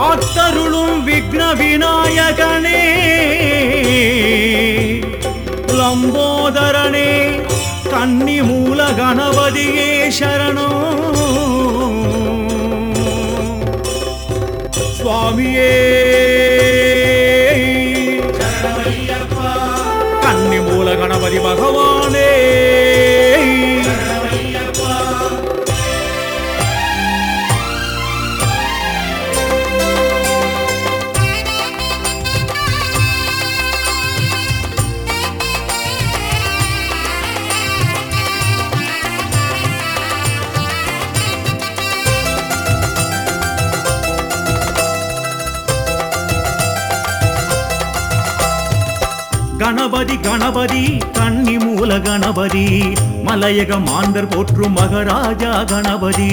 காத்தருளும் விக்ன விநாயகனே லம்போதரனே கன்னி மூல கணபதியே சரணம் சுவாமியே கன்னி மூல கணபதி பகவானே கணபதி கணபதி கன்னி மூல கணபதி மலையக மாந்தர் போற்றும் மகராஜா கணபதி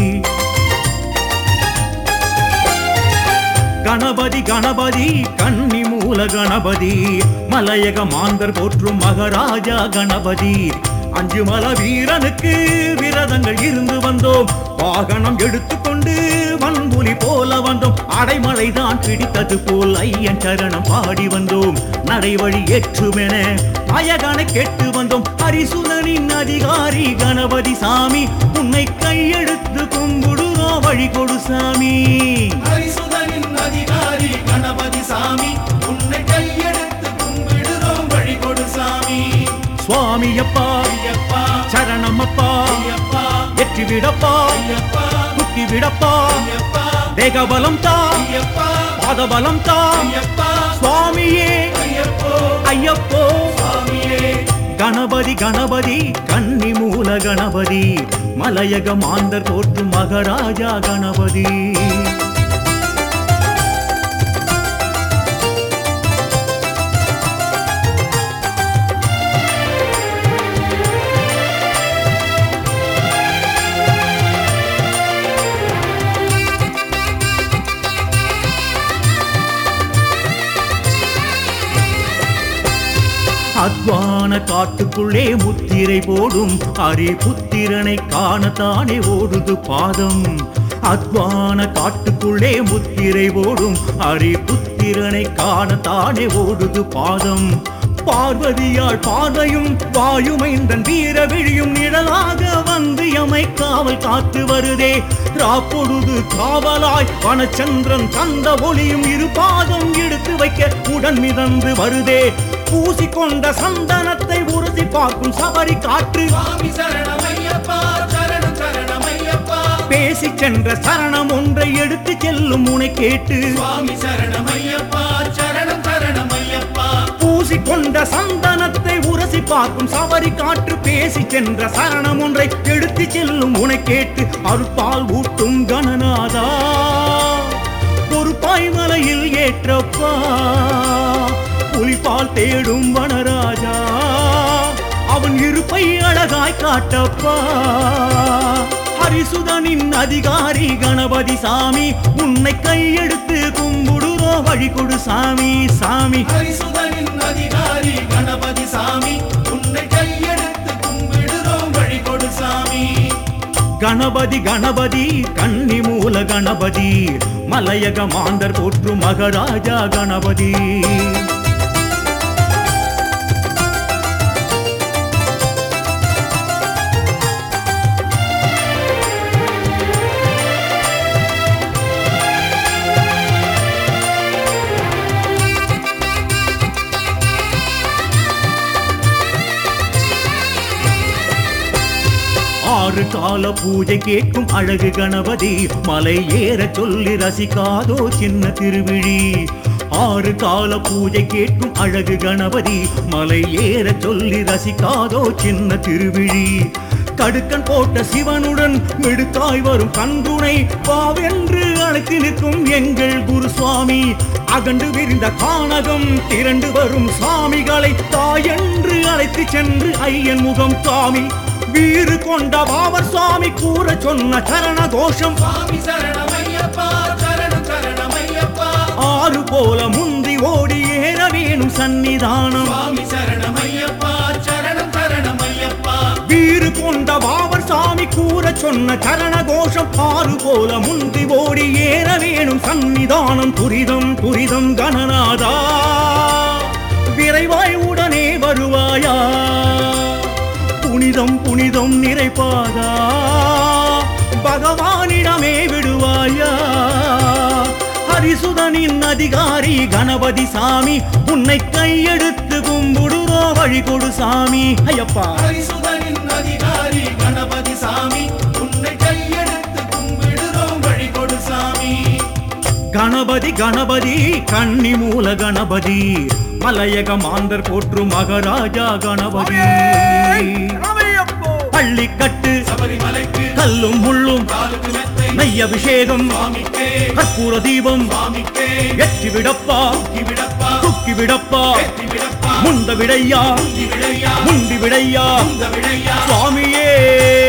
கணபதி கணபதி கன்னி மூல கணபதி மலையக மாந்தர் போற்றும் மகராஜா கணபதி அஞ்சு மல வீரனுக்கு விரதங்கள் இருந்து வந்தோம் வாகனம் எடுத்துக்கொண்டு வன்புலி போல வந்தோம் அடைமழைதான் பிடித்தது போல் ஐயன் சரணம் பாடி வந்தோம் நடைவழி ஏற்றுமென அயகனை கேட்டு வந்தோம் ஹரிசுதனின் அதிகாரி கணபதி சாமி உன்னை கையெடுத்து கும்பிடுறோம் வழி கொடு சாமி ஹரிசுதனின் அதிகாரி கணபதி சாமி உன்னை கையெடுத்து கும்பிடுறோம் வழி கொடு சாமி சுவாமி அப்பா ஐயப்பா சரணம் அப்பா ஐயப்பா வெற்றி விடப்பா ஐயப்பா குத்தி விடப்பா ஐயப்பா தேகபலம் தா ஐயப்பா பாதபலம் தா ஐயப்பா சுவாமியே ஐயப்போ ஐயப்போ சுவாமியே கணபதி கணபதி கன்னி மூல கணபதி மலையக மாந்தர் போற்றும் மகராஜா கணபதி அத்வான காட்டுக்குள்ளே முத்திரை போடும் அரி புத்திரனை காணத்தானே ஓடுது பாதம் அத்வான காட்டுக்குள்ளே முத்திரை போடும் அரி புத்திரனை காணத்தானே ஓடுது பாதம் பார்வதியாள் பார்வையும் வாயுமைந்தன் வீர விழியும் நிழலாக வந்து எமை காவல் காத்து வருதே ராப்பொழுது காவலாய் வனச்சந்திரன் கந்த ஒளியும் இரு பாதம் எடுத்து வைக்க உடன் மிதந்து வருதே பூசிக்கொண்ட சந்தனத்தை உறுதி பார்க்கும் சபரி காற்று சுவாமி சரணம் ஐயப்பா சரணம் சரணம் ஐயப்பா பேசி சென்ற சரணம் ஒன்றை எடுத்து செல்லும் உனை கேட்டு சுவாமி சரணம் ஐயப்பா சரணம் சரணம் ஐயப்பா பூசிக்கொண்ட சந்தனத்தை உரசி பார்க்கும் சபரி காற்று பேசி சென்ற சரணம் ஒன்றை எடுத்து செல்லும் உனை கேட்டு அருட்பால் ஊட்டும் கணநாதா ஒரு பாய்மலையில் ஏற்றப்பா புலிப்பால் தேடும் வனராஜா அவன் இருப்பை அழகாய் காட்டப்பா ஹரிசுதனின் அதிகாரி கணபதி சாமி உன்னை கையெடுத்து கும்பிடுறோ வழி கொடு சாமி சாமி ஹரிசுதனின் அதிகாரி கணபதி சாமி உன்னை கையெடுத்து கும்பிடுறோம் வழி கொடு சாமி கணபதி கணபதி கன்னி மூல கணபதி மலையக மாந்தர் போற்று மகராஜா கணபதி ஆறு கால பூஜை கேட்கும் அழகு கணபதி மலை ஏற சொல்லி ரசிக்காதோ சின்ன திருவிழி ஆறு கால பூஜை கேட்கும் அழகு கணபதி மலை ஏற சொல்லி ரசிக்காதோ சின்ன திருவிழி கடுக்கன் போட்ட சிவனுடன் மெடுத்தாய் வரும் கண்துணை பாவென்று அழைத்து நிற்கும் எங்கள் குரு சுவாமி அகண்டு விரிந்த கானகம் திரண்டு வரும் சாமிகளை தாயென்று அழைத்து சென்று ஐயன் முகம் காமி வீறு கொண்ட பாவர் சுவாமி கூற சொன்ன சரண கோஷம் சுவாமி சரணம் ஐயப்பா சரணம் சரணம் ஐயப்பா ஆறு போல முந்தி ஓடி ஏற வேணும் சன்னிதானம் சுவாமி சரணம் ஐயப்பா சரணம் சரணம் ஐயப்பா வீறு கொண்ட பாவர் சாமி கூற சொன்ன சரண கோஷம் ஆறு போல முந்தி ஓடி ஏற வேணும் சன்னிதானம் துரிதம் துரிதம் கணநாதா விரைவாய் உடனே வருவாயா புனிதம் புனிதம் நிறைப்பாதா பகவானிடமே விடுவாயா ஹரிசுதனின் அதிகாரி கணபதி சாமி உன்னை கையெடுத்து கும்பிடுறோ வழி கொடு சாமி ஐயப்பா ஹரிசுதனின் அதிகாரி கணபதி சாமி உன்னை கையெடுத்து கும்பிடுறோம் வழி கொடு சாமி கணபதி கணபதி கன்னி மூல கணபதி மலையக மாந்தர் போற்றும் மகராஜா கணபதி பள்ளிக்கட்டு சபரிமலைக்கு கல்லும் முள்ளும் காலுக்கு மெத்தை நெய் அபிஷேகம் சுவாமிக்கே கற்பூர தீபம் சுவாமிக்கே எச்சி விடப்பா தூக்கி விடப்பா துக்கி விடப்பா வெற்றி விடப்பா முந்த விடையா முந்தி விடையா முண்டி விடையா இந்த விடையா சுவாமியே